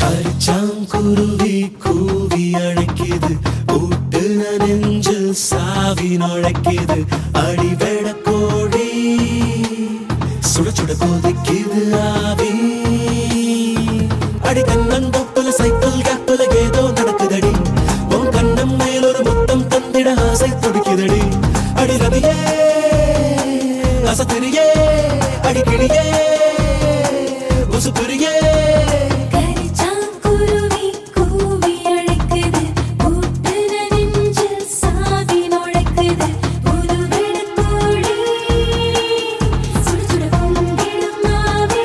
அரிச்சாங்குருவி கூவி அழைக்குது கூட்டுன நெஞ்சில் சாவி நுழைக்குது அடிவெட கோழி சுட சுட கொதிக்குது ஆவி அடி கண்ணந்தொப்புல சைக்கிள் கேப்புல ஏதோ நடக்குதடி உன் கண்ணம் மேல் ஒரு முத்தம் தந்திட ஆசை துடிக்குதடி அடி ரவியே அசத்திரியே அடி கிளியே உசுப்பிரியே கரிச்சாங்குருவி கூவி அழைக்குது கூட்டுன நெஞ்சில் சாவி நுழைக்குது புது வெடக்கோழி சுட சுட பொங்கிடும் ஆவி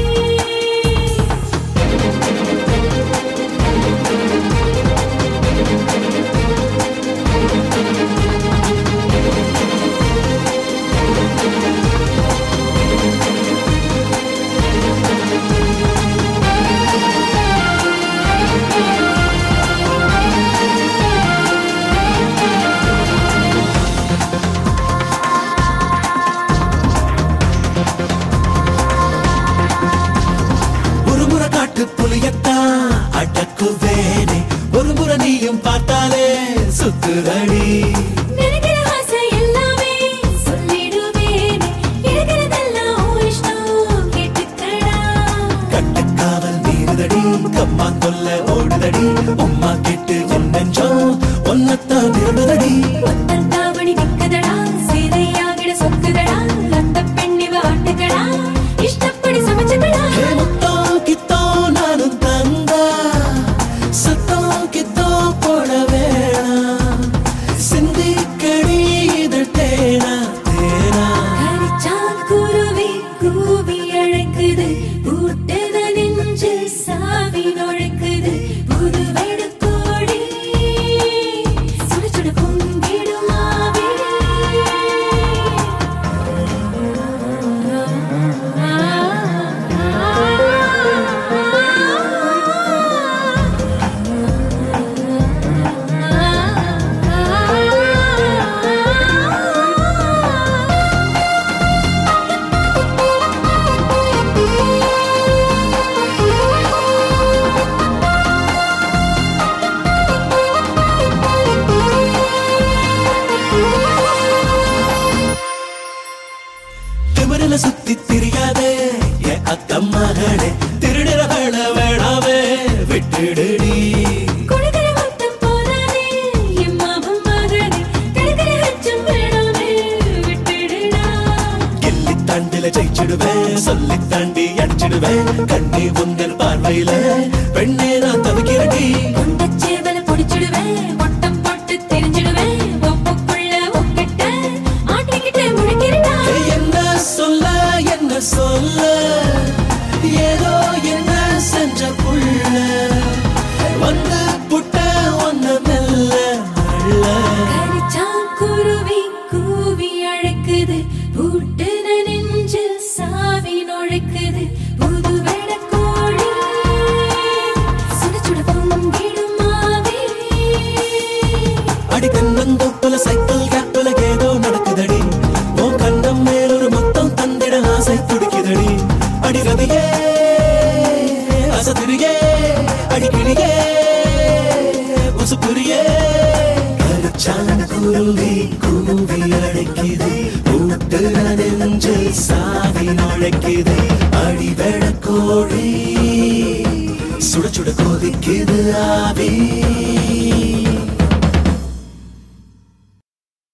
ஒரு முறை காட்டு புளியத்தான் அடக்குவேனே ஒரு முறை நீயும் பார்த்தாலே சுத்துதடி நினைக்கிற ஆசை எல்லாமே சொல்லிடுவேனே இருக்கிறதெல்லாம் உன் இஷ்டம் கேட்டுக்கடா கட்டுக்காவல் மீறுதடி கம்மா கொல்ல ஓடுதடி உம்மா கேட்டு என் நெஞ்சம் ஒன்னத்தான் விரும்புதடி ஒத்தன் தாவணி நிக்குதடா சீதையாகிட சொக்குதடா அந்த பெண்ணிவ ஆட்டுக்கடா இஷ்டப்படி சமைச்சுக்கடா ஹே முத்தோ கித்தோ நானும் தந்தா சத்தோ கித்தோ போட வேணாம் சிந்திக்கடி இதழ் தேனா தேனா கரிச்சான் குருவி கூவி அழைக்குது கூட்டுத நெஞ்சு சாவி நுழைக்குது புது வெடுக்கோடி சுட சுட பொங்கிடும் ஆவி திமிரில சுத்தி திரியாதே என் அத்தம் மகளே திருடுற வேள வேணாவே விட்டுடுடி கொடுக்கிற முத்தம் போதாதே, என் மாமன் மகனே. கிடக்கிற அச்சம் வேணாமே, விட்டுடுடா. எல்லி தாண்டில ஜெயிச்சிடுவேன் சொல்லி தாண்டி அடிச்சிடுவேன் கண்ணி உந்தல் பார்வையில பெண்ணே நான் தவிக்கிறடி கொண்டச் சேவல புடிச்சிடுவேன், வட்டம் போட்டு திரிஞ்சிடுவேன். ஒப்புக்குள்ள உக்கிட்ட, ஆட்டிக்கிட்டு முழிக்கிறடா. ஏய், என்ன சொல்ல என்ன சொல்ல ஏதோ என்ன செஞ்ச புள்ள வந்து புட்ட ஒன்ன மெல்ல அள்ள கரிச்சான் குருவி கூவி அழைக்குது பூட்டுன நெஞ்சில் சாவி நுழைக்குது புது வெடக்கோழி சுட சுட பொங்கிடும் ஆவி அடி கண்ணந்தொப்புல சைக்கிள் கேப்புல ஏதோ நடக்குதடி உன் கண்ணம் மேல் ஒரு மொத்தம் தந்திட ஆசை துடிக்குதடி அடி ரவியே அசதிரியே அடி கிளியே உசுப்புரியே கருச்சான குருவி கூவி அழைக்குது ஊட்டுற நெஞ்சில் சாவி நுழைக்குது அடி கோழி சுட சுட கொதிக்குது ஆவி